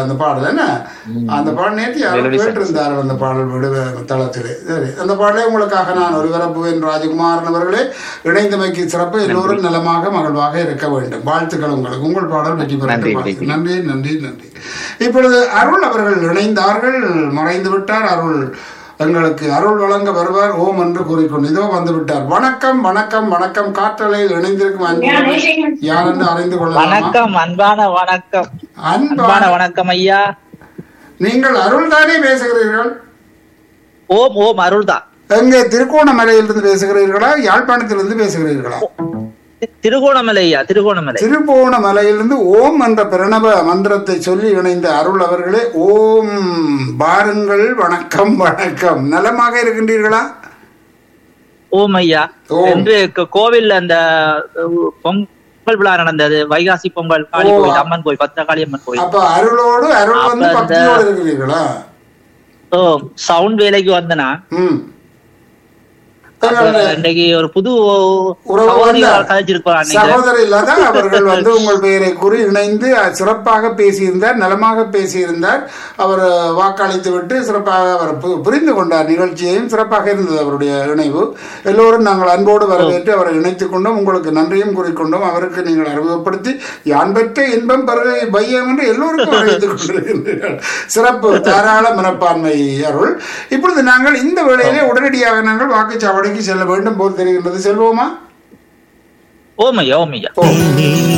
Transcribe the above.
அந்த பாடல் என்ன அந்த பாடல் நேற்று யாரும் Melody songs. கேட்டிருந்தார் அந்த பாடல் விடு தளத்திலே சரி அந்த பாடலை உங்களுக்காக நான் ஒருவரப்புவேன் ராஜகுமாரன் அவர்களே இணைந்தமைக்கு சிறப்பு எல்லோரும் நலமாக மகிழ்வாக இருக்க வேண்டும் வாழ்த்துக்கள் உங்களுக்கு உங்கள் பாடல் வெற்றி பெற நன்றி, வாழ்த்து. நன்றி நன்றி நன்றி இப்பொழுது அருள் அவர்கள் இணைந்தார்கள் மறைந்து விட்டார் அருள் எங்களுக்கு அருள் வழங்க வருவார் ஓம் என்று கூறிக்கொண்டு இதோ வந்து விட்டார் வணக்கம் வணக்கம் வணக்கம் காற்றலையில் இணைந்திருக்கும் அன்பு யார் என்று அறிந்து கொள்ளலாமா வணக்கம் அன்பான வணக்கம் அன்பா அன்பான வணக்கம் ஐயா நீங்கள் அருள் தானே பேசுகிறீர்கள் ஓம் ஓம் அருள்தான் எங்கே திருக்கோணமலையிலிருந்து பேசுகிறீர்களா யாழ்ப்பாணத்திலிருந்து பேசுகிறீர்களா தி- திருகோணமலை ஐயா திருகோணமலை திருப்போணமலையிலிருந்து ஓம் என்ற பிரணவ மந்திரத்தை சொல்லி இணைந்த அருள் அவர்களே ஓம் பாருங்கள் வணக்கம் வணக்கம் நலமாக இருக்கின்றீர்களா ஓம் ஐயா ஓம். என்று க- கோவில்ல அந்த அஹ், பொங்கல் விழா நடந்தது வைகாசி பொங்கல் காளி ஓ. கோயில் அம்மன் கோயில் பத்திரகாளி அம்மன் கோயில் அப்ப அருளோடு அருள் வந்து அப்ப அந்த- பக்தியோடு இருக்கிறீர்களா ஓ சவுண்ட் வேலைக்கு வந்தனா ம் இன்னைக்கு ஒரு புது உறவு சகோதரி வந்தார். கதைச்சிருப்பான் அன்னைக்கு சகோதரி இல்லாத அவர்கள் வந்து உங்கள் பெயரை கூறி இணைந்து சிறப்பாக பேசியிருந்தார் நலமாக பேசியிருந்தார் அவர் வாக்களித்து விட்டு சிறப்பாக அவர் பு- புரிந்து கொண்டார் நிகழ்ச்சியையும் சிறப்பாக இருந்தது அவருடைய இணைவு எல்லோரும் நாங்கள் அன்போடு வரவேற்று அவரை இணைத்துக் கொண்டோம் உங்களுக்கு நன்றியும் கூறிக்கொண்டோம் அவருக்கு நீங்கள் அறிமுகப்படுத்தி யான் பெற்ற இன்பம் பருகை பையம் என்று எல்லோருக்கும் அறிவித்துக் கொண்டிருக்கின்றீர்கள் சிறப்பு தாராள மனப்பான்மை அருள் இப்பொழுது நாங்கள் இந்த வேளையிலே உடனடியாக நாங்கள் வாக்குச்சாவடிக்கு செல்ல வேண்டும் போல் தெரிகின்றது செல்வோமா ஓம் ஐயா ஓம் ஐயா ஓ